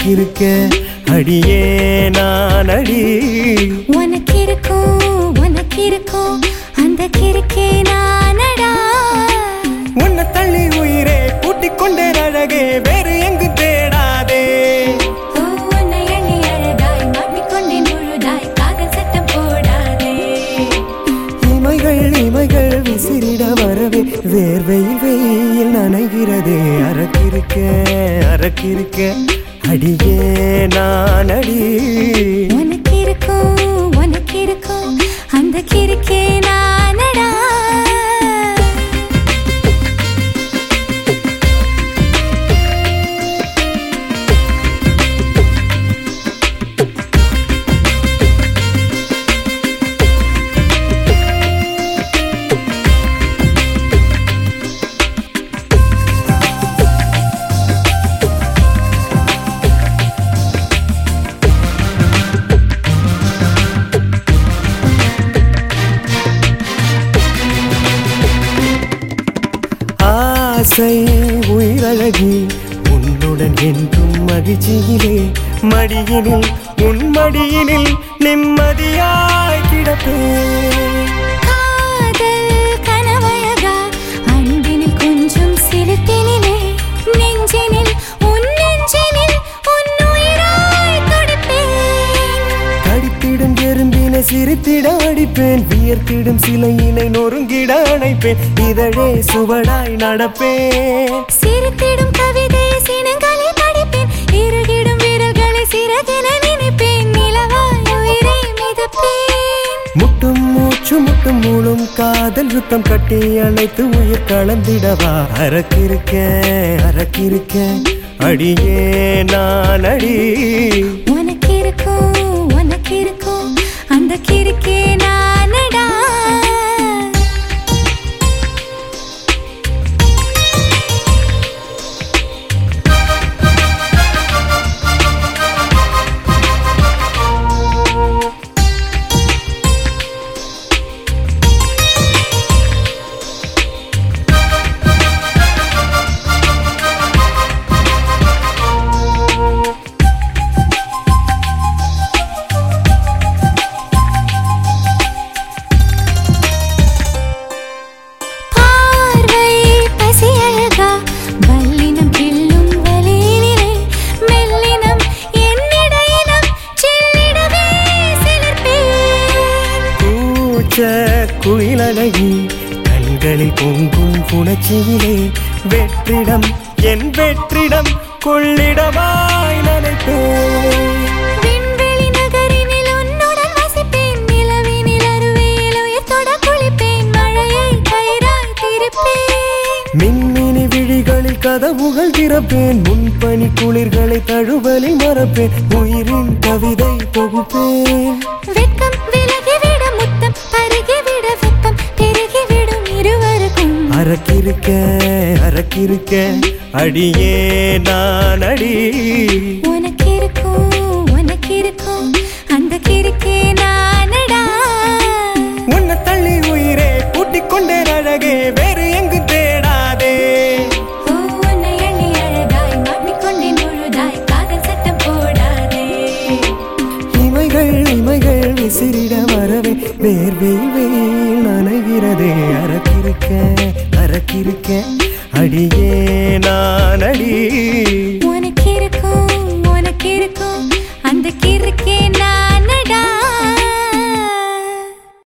அரக்கிருக்க அடியே நான் அடி உனக்கு இருக்கும் உனக்கு இருக்கும் அந்த கிறுக்கே நானடா உன்னை தள்ளி உயிரே கூட்டிக் கொண்டே அழகே வேறு எங்கு தேடாதே ஓ, உன்னை எண்ணி அழகாய் மாட்டிக்கொண்டேன் முழுதாய் காதல் சட்டம் போடாதே இமைகள் இமைகள் விசிறிட வரவே வேர்வையில் வெயில் நனைகிறதே அரக்கிருக்க அரக்கிருக்க அடியே நான் அடி உனக்கு இருக்கும் உனக்கு இருக்கும் அந்த கிறுக்கே நானடா ஆசை உயிரழகி உன்னுடன் என்றும் மகிழ்ச்சியிலே மடியினில் உன் மடியினில் நிம்மதியாய் கிடப்பேன் காதல் கனவழகா அன்பினில் கொஞ்சம் சிரிப்பினிலே நெஞ்சினில் உன் நெஞ்சினில் உன் உயிராய் துடிப்பேன் கடித்திடும் எறும்பினை சிரித்திட அடிப்பேன் வியர்த்திடும் சிலையினை நொறுங்கிட அணைப்பேன் இதழே சுவடாய் நடப்பேன் சிரித்திடும் கவிதை சினங்களை படிப்பேன் இறுகிடும் விரல்களை சிறகென நினைப்பேன் நிலவாய் உயிரை மிதப்பேன் முட்டும் மூச்சு முட்டும் மூளும் காதல் யுத்தம் கட்டி அணைத்து உயிர் கலந்திடவா அரக்கிருக்க அரக்கிருக்க அடியே நான் அடி உனக்கு இருக்கும் உனக்கு இருக்கும் அந்த கிறுக்கே நானடா பார்வை பசி அழகா வல்லினம் கிள்ளும் வலியினிலே மெல்லினம் என்னிடையினம் செல்லிடவே சிலிர்ப்பேன் கூச்ச குயிலழகி கண்களில் பொங்கும் புணர்ச்சியிலே வெற்றிடம் என் வெற்றிடம் கொள்ளிடமாய் நினைப்பேன் விண்வெளி நகரினில் உன்னுடன் வசிப்பேன் நிலவினில் அருவியில் உயிர்த்தொட குளிப்பேன் மழையை கயிறாய் திருப்பேன் மின்மினி விழிகளில் கதவுகள் திறப்பேன் முன்பனி குளிர்களை தழுவலில் மறப்பேன் உயிரின் கவிதை தொகுப்பேன் வெட்கம் விலகிவிட முத்தம் பருகிவிட வெப்பம் பெருகிவிடும் இருவருக்கும் அரக்கிருக்க அரக்கிருக்க அடியே நான் அடி உனக்கு இருக்கும் உனக்கு இருக்கும் அந்த கிறுக்கே நானடா உன்னை தள்ளி உயிரே கூட்டிக் கொண்டே அழகே வேறு எங்கு தேடாதே ஓ, உன்னை எண்ணி அழகாய் மாட்டிக்கொண்டேன் முழுதாய் காதல் சட்டம் போடாதே இமைகள் இமைகள் விசிறிட வரவே வேர்வையில் வெயில் நனைகிறதே அரக்கிருக்க அரக்கிருக்க அடியே நான் அடி